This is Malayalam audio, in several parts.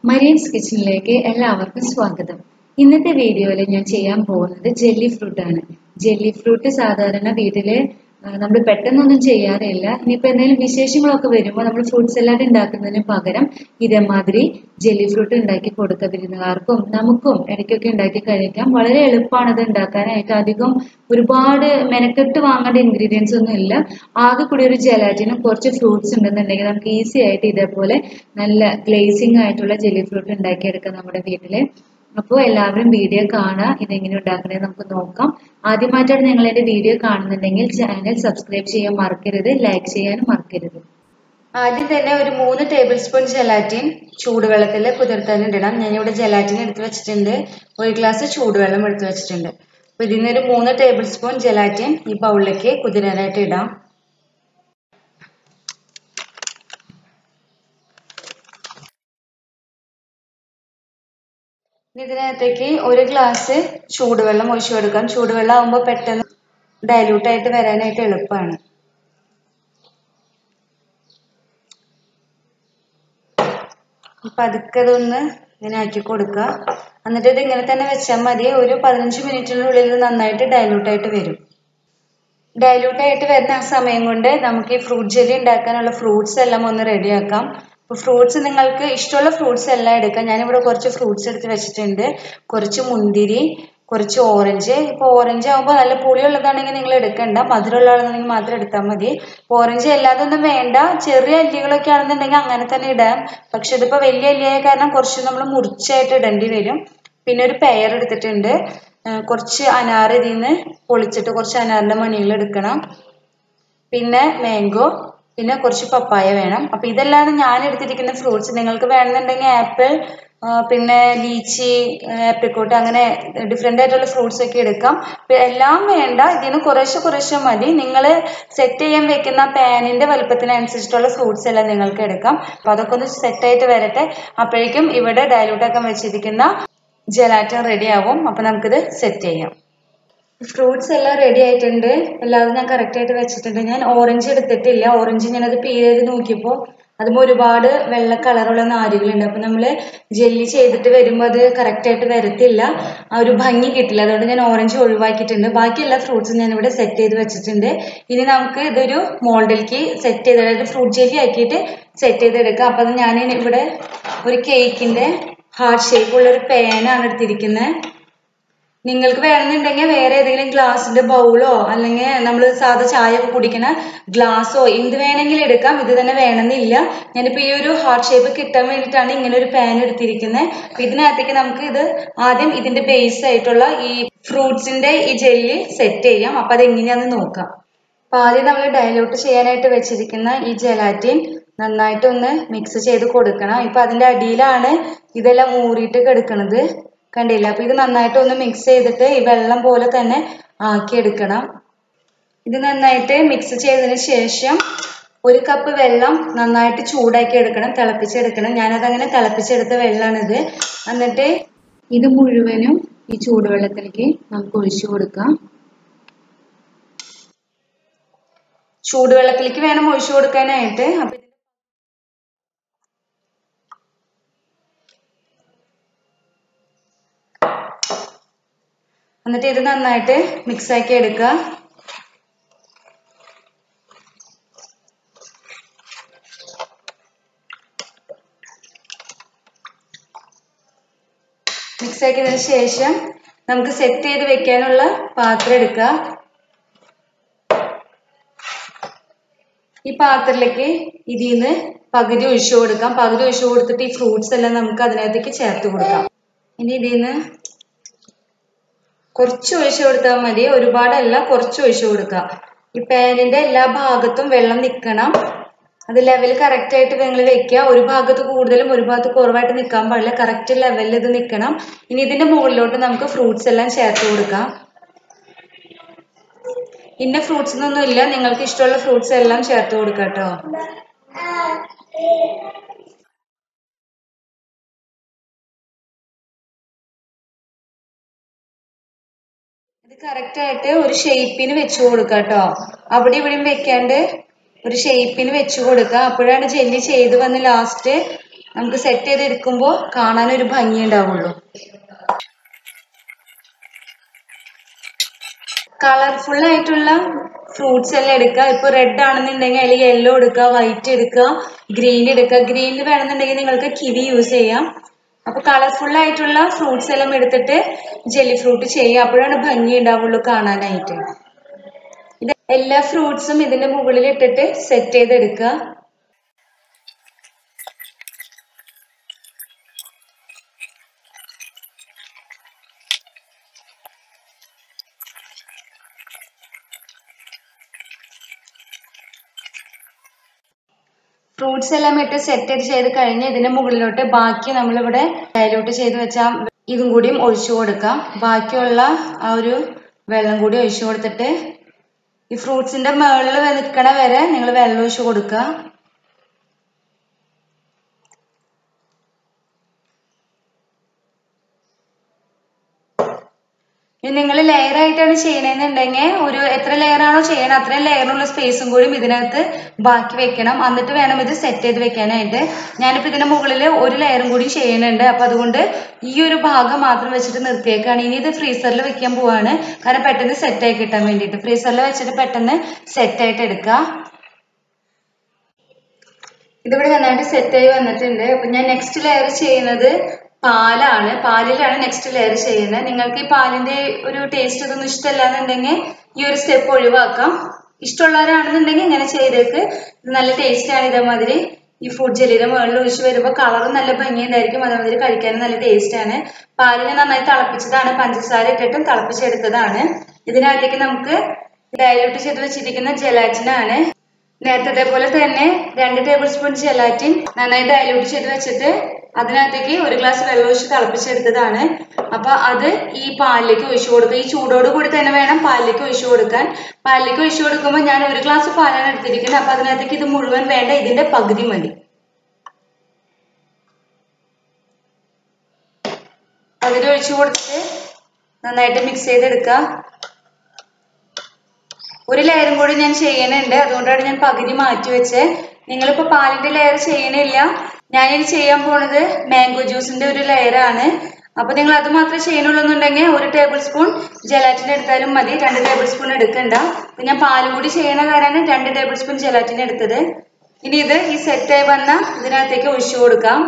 മരിയൻസ് കിച്ചണിലേക്ക് എല്ലാവർക്കും സ്വാഗതം ഇന്നത്തെ വീഡിയോയിൽ ഞാൻ ചെയ്യാൻ പോകുന്നത് ജെല്ലി ഫ്രൂട്ട് ആണ് ജെല്ലി ഫ്രൂട്ട് സാധാരണ വീട്ടില് നമ്മൾ പെട്ടെന്നൊന്നും ചെയ്യാറില്ല ഇനിയിപ്പോൾ എന്തെങ്കിലും വിശേഷങ്ങളൊക്കെ വരുമ്പോൾ നമ്മൾ ഫ്രൂട്ട് സലാഡ് ഉണ്ടാക്കുന്നതിന് പകരം ഇതേമാതിരി ജെല്ലി ഫ്രൂട്ട് ഉണ്ടാക്കി കൊടുക്കുക വിരുന്നുകാർക്കും നമുക്കും ഇടയ്ക്കൊക്കെ ഉണ്ടാക്കി കഴിക്കാം വളരെ എളുപ്പമാണ് ഇത് ഉണ്ടാക്കാനായിട്ട് അധികം ഒരുപാട് മെനക്കെട്ട് വാങ്ങേണ്ട ഇൻഗ്രീഡിയൻസ് ഒന്നും ഇല്ല ആകെ കൂടി ഒരു ജലാറ്റിനും കുറച്ച് ഫ്രൂട്ട്സ് ഉണ്ടെന്നുണ്ടെങ്കിൽ നമുക്ക് ഈസി ആയിട്ട് ഇതേപോലെ നല്ല ഗ്ലേസിംഗ് ആയിട്ടുള്ള ജെല്ലി ഫ്രൂട്ട് ഉണ്ടാക്കിയെടുക്കാം നമ്മുടെ വീട്ടില് അപ്പോൾ എല്ലാവരും വീഡിയോ കാണുക ഇതെങ്ങനെ ഉണ്ടാക്കണേ നമുക്ക് നോക്കാം ആദ്യമായിട്ടാണ് നിങ്ങൾ എൻ്റെ വീഡിയോ കാണുന്നുണ്ടെങ്കിൽ ചാനൽ സബ്സ്ക്രൈബ് ചെയ്യാൻ മറക്കരുത് ലൈക്ക് ചെയ്യാനും മറക്കരുത് ആദ്യം തന്നെ ഒരു മൂന്ന് ടേബിൾ സ്പൂൺ ജലാറ്റിൻ ചൂടുവെള്ളത്തിൽ കുതിർത്താൻ ഇടണം ഞാനിവിടെ ജലാറ്റിൻ എടുത്ത് വെച്ചിട്ടുണ്ട് ഒരു ഗ്ലാസ് ചൂടുവെള്ളം എടുത്ത് വെച്ചിട്ടുണ്ട് അപ്പൊ ഇതിൽ നിന്ന് ഒരു മൂന്ന് ടേബിൾ സ്പൂൺ ജലാറ്റിൻ ഈ ബൗളിലേക്ക് കുതിരാനായിട്ട് ഇടാം ഇതിനകത്തേക്ക് ഒരു ഗ്ലാസ് ചൂടുവെള്ളം ഒഴിച്ചു കൊടുക്കാം ചൂടുവെള്ളം ആകുമ്പോൾ പെട്ടെന്ന് ഡൈല്യൂട്ട് ആയിട്ട് വരാനായിട്ട് എളുപ്പമാണ് പതുക്കെ അതൊന്ന് ഇങ്ങനെ ആക്കി കൊടുക്കുക എന്നിട്ട് ഇത് ഇങ്ങനെ തന്നെ വെച്ചാൽ മതി ഒരു പതിനഞ്ച് മിനിറ്റിനുള്ളിൽ നന്നായിട്ട് ഡൈല്യൂട്ട് ആയിട്ട് വരും ഡൈല്യൂട്ട് ആയിട്ട് വരുന്ന ആ സമയം കൊണ്ട് നമുക്ക് ഈ ഫ്രൂട്ട് ജെല്ലി ഉണ്ടാക്കാനുള്ള ഫ്രൂട്ട്സ് എല്ലാം ഒന്ന് റെഡിയാക്കാം അപ്പോൾ ഫ്രൂട്ട്സ് നിങ്ങൾക്ക് ഇഷ്ടമുള്ള ഫ്രൂട്ട്സ് എല്ലാം എടുക്കാം ഞാനിവിടെ കുറച്ച് ഫ്രൂട്ട്സ് എടുത്ത് വെച്ചിട്ടുണ്ട് കുറച്ച് മുന്തിരി കുറച്ച് ഓറഞ്ച് ഇപ്പോൾ ഓറഞ്ച് ആകുമ്പോൾ നല്ല പുളിയുള്ളതാണെങ്കിൽ നിങ്ങൾ എടുക്കണ്ട മധുരമുള്ളതാണെങ്കിൽ മാത്രം എടുത്താൽ മതി ഓറഞ്ച് അല്ലാതെ ഒന്നും വേണ്ട ചെറിയ അല്ലികളൊക്കെ ആണെന്നുണ്ടെങ്കിൽ അങ്ങനെ തന്നെ ഇടാം പക്ഷെ ഇതിപ്പോൾ വലിയ അല്ലിയായ കാരണം കുറച്ച് നമ്മൾ മുറിച്ചായിട്ട് ഇടേണ്ടി വരും പിന്നെ ഒരു പെയർ എടുത്തിട്ടുണ്ട് കുറച്ച് അനാർ ഇതിൽ നിന്ന് പൊളിച്ചിട്ട് കുറച്ച് അനാറിൻ്റെ മണികൾ എടുക്കണം പിന്നെ മാംഗോ പിന്നെ കുറച്ച് പപ്പായ വേണം അപ്പം ഇതെല്ലാം ഞാൻ എടുത്തിരിക്കുന്ന ഫ്രൂട്ട്സ് നിങ്ങൾക്ക് വേണമെന്നുണ്ടെങ്കിൽ ആപ്പിൾ പിന്നെ ലീച്ചി ആപ്രിക്കോട്ട് അങ്ങനെ ഡിഫറെൻ്റ് ആയിട്ടുള്ള ഫ്രൂട്ട്സ് ഒക്കെ എടുക്കാം എല്ലാം വേണ്ട ഇതിന് കുറേശ്ശെ കുറേശ്ശെ മതി നിങ്ങൾ സെറ്റ് ചെയ്യാൻ വെക്കുന്ന പാനിൻ്റെ വലുപ്പത്തിനനുസരിച്ചിട്ടുള്ള ഫ്രൂട്ട്സ് എല്ലാം നിങ്ങൾക്ക് എടുക്കാം അപ്പം അതൊക്കെ ഒന്ന് സെറ്റായിട്ട് വരട്ടെ അപ്പോഴേക്കും ഇവിടെ ഡയലൂട്ടാക്കാൻ വെച്ചിരിക്കുന്ന ജലാറ്റൻ റെഡി ആവും അപ്പം നമുക്കിത് സെറ്റ് ചെയ്യാം ഫ്രൂട്ട്സ് എല്ലാം റെഡി ആയിട്ടുണ്ട് എല്ലാതും ഞാൻ കറക്റ്റ് ആയിട്ട് വെച്ചിട്ടുണ്ട് ഞാൻ ഓറഞ്ച് എടുത്തിട്ടില്ല ഓറഞ്ച് ഞാനത് പീൽ ചെയ്ത് നോക്കിയപ്പോൾ അതുമ്പോൾ ഒരുപാട് വെള്ള കളറുള്ള നാരുകളുണ്ട് അപ്പം നമ്മൾ ജെല്ലി ചെയ്തിട്ട് വരുമ്പോൾ അത് കറക്റ്റായിട്ട് വരത്തില്ല ആ ഒരു ഭംഗി കിട്ടില്ല അതുകൊണ്ട് ഞാൻ ഓറഞ്ച് ഒഴിവാക്കിയിട്ടുണ്ട് ബാക്കി എല്ലാ ഫ്രൂട്ട്സും ഞാൻ ഇവിടെ സെറ്റ് ചെയ്ത് വെച്ചിട്ടുണ്ട് ഇനി നമുക്ക് ഇതൊരു മോൾഡിലേക്ക് സെറ്റ് ചെയ്ത് അതായത് ഫ്രൂട്ട് ജെല്ലി ആക്കിയിട്ട് സെറ്റ് ചെയ്തെടുക്കാം അപ്പം ഞാൻ ഇവിടെ ഒരു കേക്കിൻ്റെ ഹാർട്ട് ഷേപ്പുള്ള ഒരു പേനാണ് എടുത്തിരിക്കുന്നത് നിങ്ങൾക്ക് വേണമെന്നുണ്ടെങ്കിൽ വേറെ ഏതെങ്കിലും ഗ്ലാസിന്റെ ബൗളോ അല്ലെങ്കിൽ നമ്മൾ സാധാ ചായ ഒക്കെ കുടിക്കുന്ന ഗ്ലാസ്സോ എന്ത് വേണമെങ്കിലും എടുക്കാം ഇത് തന്നെ വേണമെന്നില്ല ഞാനിപ്പോൾ ഈ ഒരു ഹാർട്ട് ഷേപ്പ് കിട്ടാൻ വേണ്ടിയിട്ടാണ് ഇങ്ങനെ ഒരു പാൻ എടുത്തിരിക്കുന്നത് അപ്പം ഇതിനകത്തേക്ക് നമുക്ക് ഇത് ആദ്യം ഇതിന്റെ ബേസ് ആയിട്ടുള്ള ഈ ഫ്രൂട്ട്സിന്റെ ഈ ജെല്ലി സെറ്റ് ചെയ്യാം അപ്പം അത് എങ്ങനെയാണെന്ന് നോക്കാം അപ്പം ആദ്യം നമ്മൾ ഡയലൂട്ട് ചെയ്യാനായിട്ട് വെച്ചിരിക്കുന്ന ഈ ജലാറ്റിൻ നന്നായിട്ട് ഒന്ന് മിക്സ് ചെയ്ത് കൊടുക്കണം ഇപ്പം അതിൻ്റെ അടിയിലാണ് ഇതെല്ലാം ഊറിയിട്ട് കിടക്കുന്നത് കണ്ടില്ല അപ്പൊ ഇത് നന്നായിട്ട് ഒന്ന് മിക്സ് ചെയ്തിട്ട് ഈ വെള്ളം പോലെ തന്നെ ആക്കിയെടുക്കണം ഇത് നന്നായിട്ട് മിക്സ് ചെയ്തതിന് ശേഷം ഒരു കപ്പ് വെള്ളം നന്നായിട്ട് ചൂടാക്കി എടുക്കണം തിളപ്പിച്ചെടുക്കണം ഞാനതങ്ങനെ തിളപ്പിച്ചെടുത്ത വെള്ളമാണിത് എന്നിട്ട് ഇത് മുഴുവനും ഈ ചൂടുവെള്ളത്തിലേക്ക് നമുക്ക് ഒഴിച്ചു കൊടുക്കാം ചൂടുവെള്ളത്തിലേക്ക് വേണം ഒഴിച്ചു കൊടുക്കാനായിട്ട് അപ്പൊ എന്നിട്ട് ഇത് നന്നായിട്ട് മിക്സ് ആക്കി എടുക്കുക മിക്സ് ആക്കിയതിന് ശേഷം നമുക്ക് സെറ്റ് ചെയ്ത് വെക്കാനുള്ള പാത്രം എടുക്കുക ഈ പാത്രത്തിലേക്ക് ഇതിൽ നിന്ന് പകുതി ഒഴിച്ചു കൊടുക്കാം പകുതി ഒഴിച്ചു കൊടുത്തിട്ട് ഈ ഫ്രൂട്ട്സ് എല്ലാം നമുക്ക് അതിനകത്തേക്ക് ചേർത്ത് കൊടുക്കാം ഇനി ഇതിൽ നിന്ന് കുറച്ച് ഒഴിച്ചു കൊടുത്താൽ മതി ഒരുപാടല്ല കുറച്ച് ഒഴിച്ചു കൊടുക്കുക ഈ പാനിന്റെ എല്ലാ ഭാഗത്തും വെള്ളം നിൽക്കണം അത് ലെവൽ കറക്റ്റ് ആയിട്ട് നിങ്ങൾ വെക്കുക ഒരു ഭാഗത്ത് കൂടുതലും ഒരു ഭാഗത്ത് കുറവായിട്ട് നിൽക്കാൻ പാടില്ല കറക്റ്റ് ലെവലിൽ ഇത് നിൽക്കണം ഇനി ഇതിന്റെ മുകളിലോട്ട് നമുക്ക് ഫ്രൂട്ട്സ് എല്ലാം ചേർത്ത് കൊടുക്കാം ഇന്ന ഫ്രൂട്ട്സ് എന്നൊന്നും ഇല്ല നിങ്ങൾക്ക് ഇഷ്ടമുള്ള ഫ്രൂട്ട്സ് എല്ലാം ചേർത്ത് കൊടുക്കാം കേട്ടോ ഇത് കറക്റ്റ് ആയിട്ട് ഒരു ഷേപ്പിന് വെച്ച് കൊടുക്കുക കേട്ടോ അവിടെ ഇവിടെയും വെക്കാണ്ട് ഒരു ഷേപ്പിന് വെച്ച് കൊടുക്കുക അപ്പോഴാണ് ജെല്ലി ചെയ്ത് വന്ന് ലാസ്റ്റ് നമുക്ക് സെറ്റ് ചെയ്ത് എടുക്കുമ്പോൾ കാണാൻ ഒരു ഭംഗി ഉണ്ടാവുള്ളൂ കളർഫുൾ ആയിട്ടുള്ള ഫ്രൂട്ട്സ് എല്ലാം എടുക്കുക ഇപ്പൊ റെഡ് ആണെന്നുണ്ടെങ്കിൽ അതിൽ യെല്ലോ എടുക്കുക വൈറ്റ് എടുക്കുക ഗ്രീൻ എടുക്കുക ഗ്രീനിൽ വേണമെന്നുണ്ടെങ്കിൽ നിങ്ങൾക്ക് കിവി യൂസ് ചെയ്യാം അപ്പൊ കളർഫുൾ ആയിട്ടുള്ള ഫ്രൂട്ട്സ് എല്ലാം എടുത്തിട്ട് ജെല്ലി ഫ്രൂട്ട് ചെയ്യുക അപ്പോഴാണ് ഭംഗി ഉണ്ടാവുള്ളൂ കാണാനായിട്ട് ഇത് എല്ലാ ഫ്രൂട്ട്സും ഇതിന്റെ മുകളിൽ ഇട്ടിട്ട് സെറ്റ് ചെയ്തെടുക്കുക ഫ്രൂട്ട്സ് എല്ലാം ഇട്ട് സെറ്റ് ചെയ്ത് കഴിഞ്ഞ് ഇതിന്റെ മുകളിലോട്ട് ബാക്കി നമ്മളിവിടെ ഡയലൂട്ട് ചെയ്ത് വെച്ച ഇതും കൂടിയും ഒഴിച്ചു കൊടുക്കാം ബാക്കിയുള്ള ആ ഒരു വെള്ളം കൂടി ഒഴിച്ചു കൊടുത്തിട്ട് ഈ ഫ്രൂട്ട്സിന്റെ മുകളിൽ നിൽക്കണ വരെ നിങ്ങൾ വെള്ളം ഒഴിച്ചു കൊടുക്കുക ഇനി നിങ്ങൾ ലെയർ ആയിട്ടാണ് ചെയ്യണമെന്നുണ്ടെങ്കിൽ ഒരു എത്ര ലെയർ ആണോ ചെയ്യണം അത്രയും ലെയറിനുള്ള സ്പേസും കൂടി ഇതിനകത്ത് ബാക്കി വെക്കണം എന്നിട്ട് വേണം ഇത് സെറ്റ് ചെയ്ത് വെക്കാനായിട്ട് ഞാനിപ്പോൾ ഇതിന്റെ മുകളിൽ ഒരു ലെയറും കൂടി ചെയ്യുന്നുണ്ട് അപ്പൊ അതുകൊണ്ട് ഈ ഒരു ഭാഗം മാത്രം വെച്ചിട്ട് നിർത്തിയേക്കാണ് ഇനി ഇത് ഫ്രീസറിൽ വെക്കാൻ പോവാണ് കാരണം പെട്ടെന്ന് സെറ്റ് ആയി കിട്ടാൻ വേണ്ടിയിട്ട് ഫ്രീസറിൽ വെച്ചിട്ട് പെട്ടെന്ന് സെറ്റ് ആയിട്ട് എടുക്കുക ഇതിവിടെ നന്നായിട്ട് സെറ്റ് ആയി വന്നിട്ടുണ്ട് അപ്പൊ ഞാൻ നെക്സ്റ്റ് ലെയർ ചെയ്യുന്നത് പാലാണ് പാലിലാണ് നെക്സ്റ്റ് ലെയർ ചെയ്യുന്നത് നിങ്ങൾക്ക് ഈ പാലിന്റെ ഒരു ടേസ്റ്റ് ഇതൊന്നും ഇഷ്ടമല്ല എന്നുണ്ടെങ്കിൽ ഈ ഒരു സ്റ്റെപ്പ് ഒഴിവാക്കാം ഇഷ്ടമുള്ളവരാണെന്നുണ്ടെങ്കിൽ ഇങ്ങനെ ചെയ്തേക്ക് ഇത് നല്ല ടേസ്റ്റ് ആണ് ഇതേമാതിരി ഈ ഫുഡ് ജെല്ലിയുടെ മുകളിൽ ഒഴിച്ച് വരുമ്പോൾ കളറും നല്ല ഭംഗിയുണ്ടായിരിക്കും അതേമാതിരി കഴിക്കാനും നല്ല ടേസ്റ്റ് ആണ് പാലിനെ നന്നായി തിളപ്പിച്ചതാണ് പഞ്ചസാര ഇട്ടിട്ടും തിളപ്പിച്ചെടുത്തതാണ് ഇതിനകത്തേക്ക് നമുക്ക് ഡയലൂട്ട് ചെയ്ത് വെച്ചിരിക്കുന്ന ജെലാറ്റിനാണ് നേരത്തെ പോലെ തന്നെ രണ്ട് ടേബിൾ സ്പൂൺ ജെലാറ്റിൻ നന്നായി ഡയലൂട്ട് ചെയ്ത് വെച്ചിട്ട് അതിനകത്തേക്ക് ഒരു ഗ്ലാസ് വെള്ളം ഒഴിച്ച് തിളപ്പിച്ചെടുത്തതാണ് അപ്പൊ അത് ഈ പാലിലേക്ക് ഒഴിച്ചു കൊടുക്കുക ഈ ചൂടോട് കൂടി തന്നെ വേണം പാലിലേക്ക് ഒഴിച്ചു കൊടുക്കാൻ പാലിലേക്ക് ഒഴിച്ചു കൊടുക്കുമ്പോൾ ഞാൻ ഒരു ഗ്ലാസ് പാലാണ് എടുത്തിരിക്കുന്നത് അപ്പൊ അതിനകത്തേക്ക് ഇത് മുഴുവൻ വേണ്ട ഇതിന്റെ പകുതി മതി പകുതി ഒഴിച്ചു കൊടുത്തിട്ട് നന്നായിട്ട് മിക്സ് ചെയ്തെടുക്കുക ഒരു ലെയറും കൂടി ഞാൻ ചെയ്യണുണ്ട് അതുകൊണ്ടാണ് ഞാൻ പകുതി മാറ്റി വെച്ചത് നിങ്ങളിപ്പോ പാലിന്റെ ലെയർ ചെയ്യണില്ല ഞാനിനി ചെയ്യാൻ പോണത് മാംഗോ ജ്യൂസിന്റെ ഒരു ലെയറാണ് അപ്പൊ നിങ്ങൾ അത് മാത്രമേ ചെയ്യണുള്ളൂ എന്നുണ്ടെങ്കിൽ ഒരു ടേബിൾ സ്പൂൺ ജലാറ്റിൻ എടുത്താലും മതി രണ്ട് ടേബിൾ സ്പൂൺ എടുക്കണ്ട അപ്പൊ ഞാൻ പാലും കൂടി ചെയ്യണ കാരണമാണ് രണ്ട് ടേബിൾ സ്പൂൺ ജലാറ്റിൻ എടുത്തത് ഇനി ഇത് ഈ സെറ്റായി വന്ന ഇതിനകത്തേക്ക് ഒഴിച്ചു കൊടുക്കാം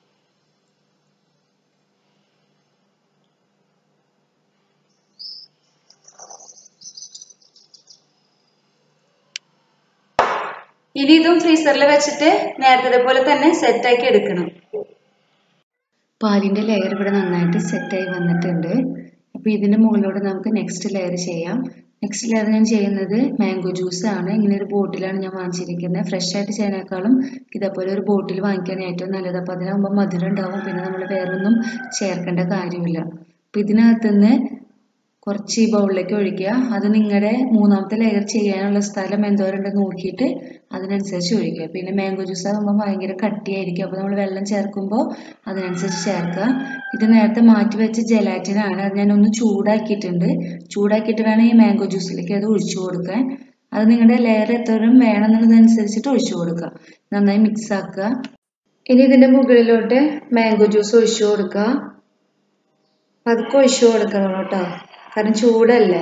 ഇനി ഇതും ഫ്രീസറിൽ വെച്ചിട്ട് നേരത്തെ പോലെ തന്നെ സെറ്റാക്കി എടുക്കണം പാലിൻ്റെ ലെയർ ഇവിടെ നന്നായിട്ട് സെറ്റായി വന്നിട്ടുണ്ട് അപ്പോൾ ഇതിൻ്റെ മുകളിലൂടെ നമുക്ക് നെക്സ്റ്റ് ലെയർ ചെയ്യാം നെക്സ്റ്റ് ലെയർ ഞാൻ ചെയ്യുന്നത് മാംഗോ ജ്യൂസ് ആണ് ഇങ്ങനെ ഒരു ബോട്ടിലാണ് ഞാൻ വാങ്ങിച്ചിരിക്കുന്നത് ഫ്രഷ് ആയിട്ട് ചെയ്യുന്നതിനേക്കാളും ഇതേപോലെ ഒരു ബോട്ടിൽ വാങ്ങിക്കാൻ ഏറ്റവും നല്ലത് അപ്പോൾ അതിനാകുമ്പോൾ മധുരം ഉണ്ടാവും പിന്നെ നമ്മൾ വേറൊന്നും ചേർക്കേണ്ട കാര്യമില്ല അപ്പോൾ ഇതിനകത്തുനിന്ന് കുറച്ച് ഈ ബൗളിലേക്ക് ഒഴിക്കുക അത് നിങ്ങളുടെ മൂന്നാമത്തെ ലെയർ ചെയ്യാനുള്ള സ്ഥലം എന്തോരമുണ്ടെന്ന് നോക്കിയിട്ട് അതിനനുസരിച്ച് ഒഴിക്കുക പിന്നെ മാംഗോ ജ്യൂസ് ആകുമ്പോൾ ഭയങ്കര കട്ടിയായിരിക്കും അപ്പോൾ നമ്മൾ വെള്ളം ചേർക്കുമ്പോൾ അതിനനുസരിച്ച് ചേർക്കുക ഇത് നേരത്തെ മാറ്റി വെച്ച ജെലാറ്റിനാണ് അത് ഞാനൊന്ന് ചൂടാക്കിയിട്ടുണ്ട് ചൂടാക്കിയിട്ട് വേണം ഈ മാംഗോ ജ്യൂസിലേക്ക് അത് ഒഴിച്ചു കൊടുക്കാൻ അത് നിങ്ങളുടെ ലെയർ എത്രയും വേണമെന്നുള്ളതനുസരിച്ചിട്ട് ഒഴിച്ചു കൊടുക്കുക നന്നായി മിക്സ് ആക്കുക ഇനി ഇതിൻ്റെ മുകളിലോട്ട് മാംഗോ ജ്യൂസ് ഒഴിച്ചു കൊടുക്കുക പതുക്കെ ഒഴിച്ചു കൊടുക്കണം കേട്ടോ കാരണം ചൂടല്ലേ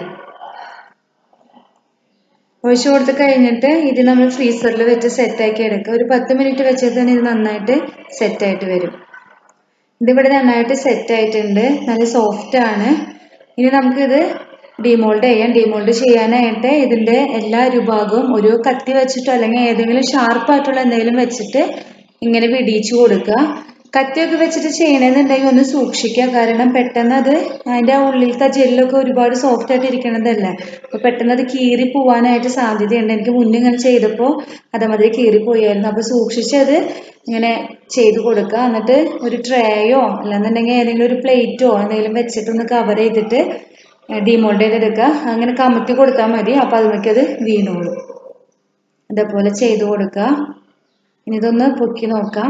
ഒഴിച്ചു കൊടുത്ത് കഴിഞ്ഞിട്ട് ഇത് നമ്മൾ ഫ്രീസറിൽ വെച്ച് സെറ്റാക്കി എടുക്കുക ഒരു പത്ത് മിനിറ്റ് വെച്ചാൽ തന്നെ ഇത് നന്നായിട്ട് സെറ്റായിട്ട് വരും ഇതിവിടെ നന്നായിട്ട് സെറ്റ് ആയിട്ടുണ്ട് നല്ല സോഫ്റ്റ് ആണ് ഇനി നമുക്കിത് ഡിമോൾഡ് ചെയ്യാം ഡിമോൾഡ് ചെയ്യാനായിട്ട് ഇതിൻ്റെ എല്ലാ രൂപഭാഗവും ഒരു കത്തി വെച്ചിട്ടോ അല്ലെങ്കിൽ ഏതെങ്കിലും ഷാർപ്പായിട്ടുള്ള എന്തെങ്കിലും വെച്ചിട്ട് ഇങ്ങനെ വിടിയിച്ചു കൊടുക്കുക കത്തിയൊക്കെ വെച്ചിട്ട് ചെയ്യണമെന്നുണ്ടെങ്കിൽ ഒന്ന് സൂക്ഷിക്കുക കാരണം പെട്ടെന്ന് അത് അതിൻ്റെ ആ ഉള്ളിലത്തെ ജെല്ലൊക്കെ ഒരുപാട് സോഫ്റ്റ് ആയിട്ട് ഇരിക്കണതല്ലേ അപ്പോൾ പെട്ടെന്ന് അത് കീറി പോവാനായിട്ട് സാധ്യതയുണ്ട് എനിക്ക് മുന്നേ ഇങ്ങനെ ചെയ്തപ്പോൾ അതേമാതിരി കീറി പോയായിരുന്നു അപ്പോൾ സൂക്ഷിച്ചത് ഇങ്ങനെ ചെയ്ത് കൊടുക്കുക എന്നിട്ട് ഒരു ട്രേയോ അല്ലാന്നുണ്ടെങ്കിൽ ഏതെങ്കിലും ഒരു പ്ലേറ്റോ എന്തെങ്കിലും വെച്ചിട്ടൊന്ന് കവർ ചെയ്തിട്ട് ഡിമോൾഡ് ചെയ്തെടുക്കുക അങ്ങനെ കമത്തി കൊടുത്താൽ മതി അപ്പോൾ അതിലേക്ക് അത് വീണോളും ഇതേപോലെ ചെയ്ത് കൊടുക്കുക ഇനി ഇതൊന്ന് പൊക്കി നോക്കാം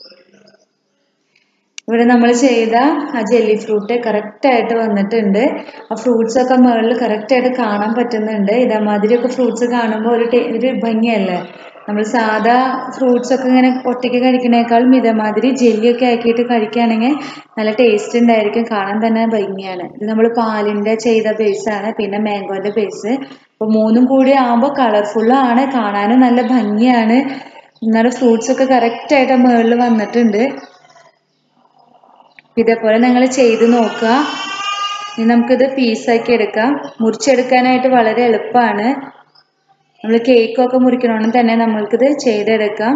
ഇവിടെ നമ്മൾ ചെയ്ത ആ ജെല്ലി ഫ്രൂട്ട് കറക്റ്റ് ആയിട്ട് വന്നിട്ടുണ്ട് ആ ഫ്രൂട്ട്സ് ഒക്കെ മുകളിൽ കറക്റ്റ് ആയിട്ട് കാണാൻ പറ്റുന്നുണ്ട് ഇതേമാതിരിയൊക്കെ ഫ്രൂട്ട്സ് കാണുമ്പോൾ ഒരു ടേ- ഒരു ഭംഗിയല്ലേ നമ്മൾ സാധാ ഫ്രൂട്ട്സ് ഒക്കെ ഇങ്ങനെ ഒറ്റയ്ക്ക് കഴിക്കണേക്കാളും ഇതേമാതിരി ജെല്ലിയൊക്കെ ആക്കിയിട്ട് കഴിക്കുകയാണെങ്കിൽ നല്ല ടേസ്റ്റ് ഉണ്ടായിരിക്കും കാണാൻ തന്നെ ഭംഗിയാണ് ഇത് നമ്മൾ പാലിൻ്റെ ചെയ്ത ബേസാണ് പിന്നെ മാംഗോൻ്റെ ബേസ് അപ്പോൾ മൂന്നും കൂടി ആകുമ്പോൾ കളർഫുള്ളും ആണ് കാണാനും നല്ല ഭംഗിയാണ് എന്നാലും ഫ്രൂട്ട്സ് ഒക്കെ കറക്റ്റായിട്ട് മുകളിൽ വന്നിട്ടുണ്ട് ഇതേപോലെ നിങ്ങൾ ചെയ്ത് നോക്കുക ഇനി നമുക്കിത് പീസാക്കി എടുക്കാം മുറിച്ചെടുക്കാനായിട്ട് വളരെ എളുപ്പമാണ് നമ്മൾ കേക്കൊക്കെ മുറിക്കണമെന്ന് തന്നെ നമ്മൾക്കിത് ചെയ്തെടുക്കാം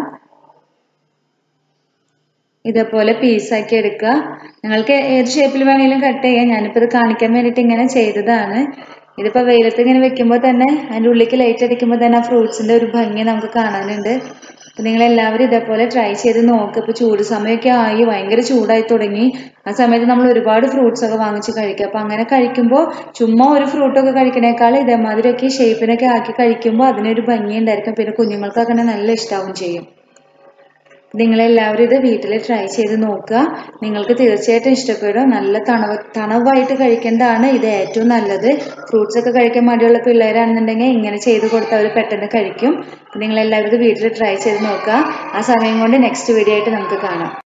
ഇതേപോലെ പീസാക്കി എടുക്കുക നിങ്ങൾക്ക് ഏത് ഷേപ്പിൽ വേണമെങ്കിലും കട്ട് ചെയ്യാം ഞാനിപ്പോൾ ഇത് കാണിക്കാൻ വേണ്ടിയിട്ട് ഇങ്ങനെ ചെയ്തതാണ് ഇതിപ്പോൾ വെയിലത്ത് ഇങ്ങനെ വെക്കുമ്പോൾ തന്നെ അതിൻ്റെ ഉള്ളിലേക്ക് ലൈറ്റ് അടിക്കുമ്പോൾ തന്നെ ആ ഫ്രൂട്ട്സിൻ്റെ ഒരു ഭംഗി നമുക്ക് കാണാനുണ്ട് അപ്പം നിങ്ങൾ എല്ലാവരും ഇതേപോലെ ട്രൈ ചെയ്ത് നോക്കുക ഇപ്പോൾ ചൂട് സമയമൊക്കെ ആയി ഭയങ്കര ചൂടായി തുടങ്ങി ആ സമയത്ത് നമ്മൾ ഒരുപാട് ഫ്രൂട്ട്സ് ഒക്കെ വാങ്ങിച്ച് കഴിക്കുക അപ്പം അങ്ങനെ കഴിക്കുമ്പോൾ ചുമ്മാ ഒരു ഫ്രൂട്ടൊക്കെ കഴിക്കണേക്കാൾ ഇതേമാതിരിയൊക്കെ ഷേപ്പിനൊക്കെ ആക്കി കഴിക്കുമ്പോൾ അതിനൊരു ഭംഗി ഉണ്ടായിരിക്കും പിന്നെ കുഞ്ഞുങ്ങൾക്കൊക്കെ നല്ല ഇഷ്ടാവും ചെയ്യും നിങ്ങളെല്ലാവരും ഇത് വീട്ടിൽ ട്രൈ ചെയ്ത് നോക്കുക നിങ്ങൾക്ക് തീർച്ചയായിട്ടും ഇഷ്ടപ്പെടും നല്ല തണവ് തണവായിട്ട് കഴിക്കേണ്ടതാണ് ഇത് ഏറ്റവും നല്ലത് ഫ്രൂട്ട്സ് ഒക്കെ കഴിക്കാൻ മടിയുള്ള പിള്ളേരാണെന്നുണ്ടെങ്കിൽ ഇങ്ങനെ ചെയ്ത് കൊടുത്താൽ അവർ പെട്ടെന്ന് കഴിക്കും നിങ്ങളെല്ലാവരും ഇത് വീട്ടിൽ ട്രൈ ചെയ്ത് നോക്കുക ആ സമയം കൊണ്ട് നെക്സ്റ്റ് വീഡിയോ ആയിട്ട് നമുക്ക് കാണാം